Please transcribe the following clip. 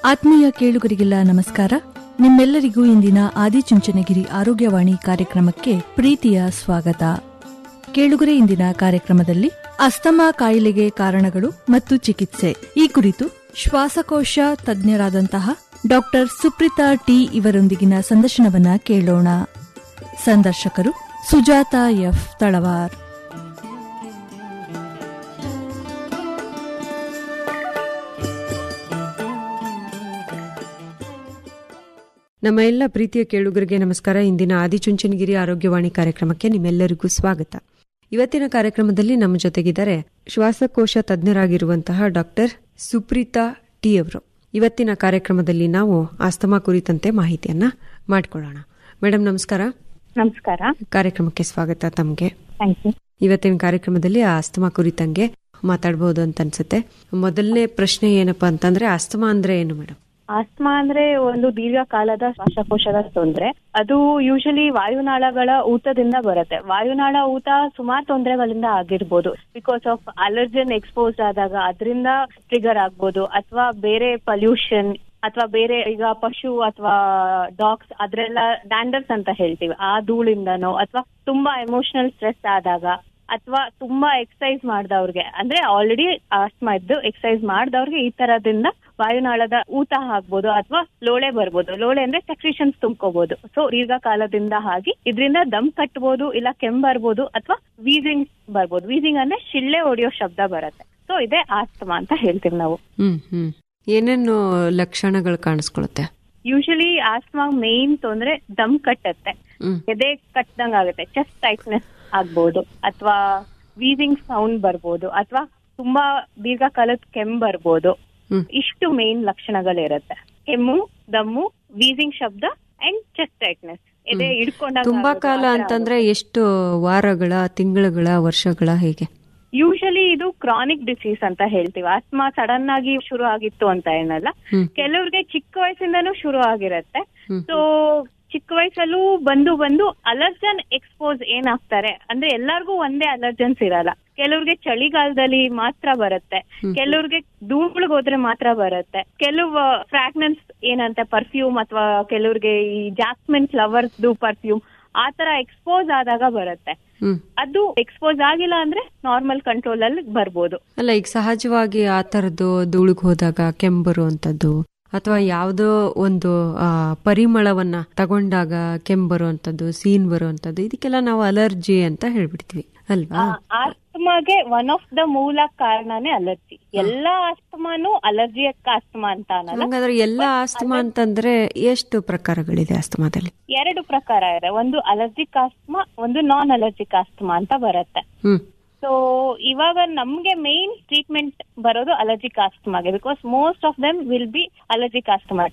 ಆತ್ಮೀಯ ಕೇಳುಗರಿಗೆಲ್ಲ ನಮಸ್ಕಾರ ನಿಮ್ಮೆಲ್ಲರಿಗೂ ಇಂದಿನ ಆದಿಚುಂಚನಗಿರಿ ಆರೋಗ್ಯವಾಣಿ ಕಾರ್ಯಕ್ರಮಕ್ಕೆ ಪ್ರೀತಿಯ ಸ್ವಾಗತ ಕೇಳುಗರೆ ಇಂದಿನ ಕಾರ್ಯಕ್ರಮದಲ್ಲಿ ಅಸ್ತಮಾ ಕಾಯಿಲೆಗೆ ಕಾರಣಗಳು ಮತ್ತು ಚಿಕಿತ್ಸೆ ಈ ಕುರಿತು ಶ್ವಾಸಕೋಶ ತಜ್ಞರಾದಂತಹ ಡಾಕ್ಟರ್ ಸುಪ್ರೀತಾ ಟಿ ಇವರೊಂದಿಗಿನ ಸಂದರ್ಶನವನ್ನ ಕೇಳೋಣ ಸಂದರ್ಶಕರು ಸುಜಾತ ಎಫ್ ತಳವಾರ್ ನಮ್ಮ ಎಲ್ಲ ಪ್ರೀತಿಯ ಕೇಳುಗರಿಗೆ ನಮಸ್ಕಾರ ಇಂದಿನ ಆದಿಚುಂಚನಗಿರಿ ಆರೋಗ್ಯವಾಣಿ ಕಾರ್ಯಕ್ರಮಕ್ಕೆ ನಿಮ್ಮೆಲ್ಲರಿಗೂ ಸ್ವಾಗತ ಇವತ್ತಿನ ಕಾರ್ಯಕ್ರಮದಲ್ಲಿ ನಮ್ಮ ಜೊತೆಗಿದ್ದಾರೆ ಶ್ವಾಸಕೋಶ ತಜ್ಞರಾಗಿರುವಂತಹ ಡಾಕ್ಟರ್ ಸುಪ್ರೀತಾ ಟಿ ಅವರು ಇವತ್ತಿನ ಕಾರ್ಯಕ್ರಮದಲ್ಲಿ ನಾವು ಆಸ್ತಮಾ ಕುರಿತಂತೆ ಮಾಹಿತಿಯನ್ನ ಮಾಡಿಕೊಳ್ಳೋಣ ಮೇಡಮ್ ನಮಸ್ಕಾರ ನಮಸ್ಕಾರ ಕಾರ್ಯಕ್ರಮಕ್ಕೆ ಸ್ವಾಗತ ತಮಗೆ ಥ್ಯಾಂಕ್ ಯು ಇವತ್ತಿನ ಕಾರ್ಯಕ್ರಮದಲ್ಲಿ ಆಸ್ತಮಾ ಕುರಿತಂಗೆ ಮಾತಾಡಬಹುದು ಅಂತ ಅನ್ಸುತ್ತೆ ಮೊದಲನೇ ಪ್ರಶ್ನೆ ಏನಪ್ಪಾ ಅಂತಂದ್ರೆ ಆಸ್ತಮಾ ಅಂದ್ರೆ ಏನು ಮೇಡಮ್ ಆಸ್ತಮಾ ಅಂದ್ರೆ ಒಂದು ದೀರ್ಘಕಾಲದ ಶ್ವಾಸಕೋಶದ ತೊಂದ್ರೆ ಅದು ಯೂಶಲಿ ವಾಯುನಾಳಗಳ ಊತದಿಂದ ಬರುತ್ತೆ ವಾಯುನಾಳ ಊತ ಸುಮಾರು ತೊಂದರೆಗಳಿಂದ ಆಗಿರ್ಬೋದು ಬಿಕಾಸ್ ಆಫ್ ಅಲರ್ಜನ್ ಎಕ್ಸ್ಪೋಸ್ ಆದಾಗ ಅದರಿಂದ ಟ್ರಿಗರ್ ಆಗ್ಬೋದು ಅಥವಾ ಬೇರೆ ಪಲ್ಯೂಷನ್ ಅಥವಾ ಬೇರೆ ಈಗ ಪಶು ಅಥವಾ ಡಾಗ್ಸ್ ಅದ್ರೆಲ್ಲ ಡ್ಯಾಂಡರ್ಸ್ ಅಂತ ಹೇಳ್ತೀವಿ ಆ ಧೂಳಿಂದನೋ ಅಥವಾ ತುಂಬಾ ಎಮೋಷನಲ್ ಸ್ಟ್ರೆಸ್ ಆದಾಗ ಅಥವಾ ತುಂಬಾ ಎಕ್ಸಸೈಸ್ ಮಾಡ್ದವ್ರಿಗೆ ಅಂದ್ರೆ ಆಲ್ರೆಡಿ ಆಸ್ಮಾ ಇದ್ದು ಎಕ್ಸಸೈಸ್ ಮಾಡ್ದವ್ರಿಗೆ ಈ ತರದಿಂದ ವಾಯುನಾಳದ ಊತ ಆಗ್ಬೋದು ಅಥವಾ ಲೋಳೆ ಬರ್ಬೋದು ಲೋಳೆ ಅಂದ್ರೆ ಸೆಕ್ರಿಷನ್ಸ್ ತುಂಬ್ಕೋಬಹುದು ಸೊ ದೀರ್ಘಕಾಲದಿಂದ ಆಗಿ ಇದರಿಂದ ದಮ್ ಕಟ್ಬೋದು ಇಲ್ಲ ಕೆಮ್ ಬರ್ಬೋದು ಅಥವಾ ವೀಸಿಂಗ್ ಬರ್ಬೋದು ವೀಸಿಂಗ್ ಅಂದ್ರೆ ಶಿಳ್ಳೆ ಹೊಡೆಯೋ ಶಬ್ದ ಬರುತ್ತೆ ಸೊ ಇದೇ ಆಸ್ತಮಾ ಅಂತ ಹೇಳ್ತೀವಿ ನಾವು ಹ್ಮ್ ಹ್ಮ್ ಏನೇನು ಲಕ್ಷಣಗಳು ಕಾಣಿಸ್ಕೊಳುತ್ತೆ ಯೂಶಲಿ ಆಸ್ತಮಾ ಮೇನ್ ತೊಂದ್ರೆ ದಮ್ ಕಟ್ಟತ್ತೆ ಹ್ಮ್ ಎದೆ ಕಟ್ಟದಂಗ್ ಆಗುತ್ತೆ ಚೆಸ್ಟ್ ಟೈಟ್ನೆಸ್ ಆಗ್ಬೋದು ಅಥವಾ ವೀಸಿಂಗ್ ಸೌಂಡ್ ಬರ್ಬೋದು ಅಥವಾ ತುಂಬಾ ದೀರ್ಘಕಾಲದ ಕೆಮ್ಮು ಬರ್ಬೋದು ಹ್ಮ್. ಇಷ್ಟು ಮೇನ್ ಲಕ್ಷಣಗಳಿರುತ್ತೆ ಕೆಮ್ಮು ದಮ್ಮು ವೀಸಿಂಗ್ ಶಬ್ದ ಅಂಡ್ ಚೆಸ್ಟ್ ಟೈಟ್ನೆಸ್ ಎದೆ ಹಿಡ್ಕೊಂಡಾಗ ತುಂಬಾ ಕಾಲ ಅಂತಂದ್ರೆ ಎಷ್ಟು ವಾರಗಳ ತಿಂಗಳುಗಳ ವರ್ಷಗಳ ಹೇಗೆ ಯೂಶಲಿ ಇದು ಕ್ರಾನಿಕ್ ಡಿಸೀಸ್ ಅಂತ ಹೇಳ್ತೀವಿ ಆಸ್ಮಾ ಸಡನ್ ಆಗಿ ಶುರು ಆಗಿತ್ತು ಅಂತ ಏನಲ್ಲ ಹ್ಮ್ ಕೆಲವ್ರಿಗೆ ಚಿಕ್ಕ ವಯಸ್ಸಿಂದನೂ ಶುರು ಆಗಿರತ್ತೆ ಹ್ಮ್. ಸೊ ಚಿಕ್ಕ ವಯಸ್ಸಲ್ಲೂ ಬಂದು ಬಂದು ಅಲರ್ಜನ್ ಎಕ್ಸ್ಪೋಸ್ ಏನಾಗ್ತಾರೆ ಅಂದ್ರೆ ಎಲ್ಲಾರ್ಗೂ ಒಂದೇ ಅಲರ್ಜನ್ಸ್ ಇರಲ್ಲ ಕೆಲವ್ರಿಗೆ ಚಳಿಗಾಲದಲ್ಲಿ ಮಾತ್ರ ಬರುತ್ತೆ ಕೆಲವ್ರಿಗೆ ಧೂಳ್ಗ್ ಹೋದ್ರೆ ಮಾತ್ರ ಬರುತ್ತೆ ಕೆಲವು ಫ್ರಾಗ್ನೆನ್ಸ್ ಏನಂತೆ ಪರ್ಫ್ಯೂಮ್ ಅಥವಾ ಕೆಲವ್ರಿಗೆ ಈ ಜಾಸ್ಮಿನ್ ಫ್ಲವರ್ಸ್ ಪರ್ಫ್ಯೂಮ್ ಆ ತರ ಎಕ್ಸ್ಪೋಸ್ ಆದಾಗ ಬರುತ್ತೆ ಹ್ಮ್ ಅದು ಎಕ್ಸ್ಪೋಸ್ ಆಗಿಲ್ಲ ಅಂದ್ರೆ ನಾರ್ಮಲ್ ಕಂಟ್ರೋಲ್ ಅಲ್ಲಿ ಬರ್ಬೋದು ಅಲ್ಲ ಈಗ ಸಹಜವಾಗಿ ಆ ತರದ್ದು ಧೂಳಿಗೆ ಹೋದಾಗ ಕೆಮ್ಮು ಬರುವಂತದ್ದು ಅಥವಾ ಯಾವುದೋ ಒಂದು ಆ, ಪರಿಮಳವನ್ನ ತಗೊಂಡಾಗ ಕೆಮ್ಮು ಬರುವಂತದ್ದು ಸೀನ್ ಬರುವಂತದ್ದು ಇದಕ್ಕೆಲ್ಲ ನಾವು ಅಲರ್ಜಿ ಅಂತ ಹೇಳ್ಬಿಡ್ತೀವಿ ಅಲ್ವಾ ಆಸ್ತಮಾಗೆ ಒನ್ ಆಫ್ ದ ಮೂಲ ಕಾರಣನೇ ಅಲರ್ಜಿ ಎಲ್ಲಾ ಆಸ್ತಮಾನು ಅಲರ್ಜಿಯಕ್ ಆಸ್ತಮಾ ಅಂತ ಅನ್ನಲ್ಲ ಹಂಗಾದ್ರೆ ಎಲ್ಲ ಆಸ್ತಮಾ ಅಂತಂದ್ರೆ ಎಷ್ಟು ಪ್ರಕಾರಗಳಿದೆ ಆಸ್ತಮಾದಲ್ಲಿ ಎರಡು ಪ್ರಕಾರ ಇದೆ ಒಂದು ಅಲರ್ಜಿಕ್ ಆಸ್ತಮಾ ಒಂದು ನಾನ್ ಅಲರ್ಜಿಕ್ ಆಸ್ತಮಾ ಅಂತ ಬರುತ್ತೆ ಹ್ಮ್ ಸೊ ಇವಾಗ ನಮ್ಗೆ ಮೇನ್ ಟ್ರೀಟ್ಮೆಂಟ್ ಬರೋದು ಅಲರ್ಜಿಕ್ ಆಸ್ತಮಾಗೆ because most of them will be allergic asthma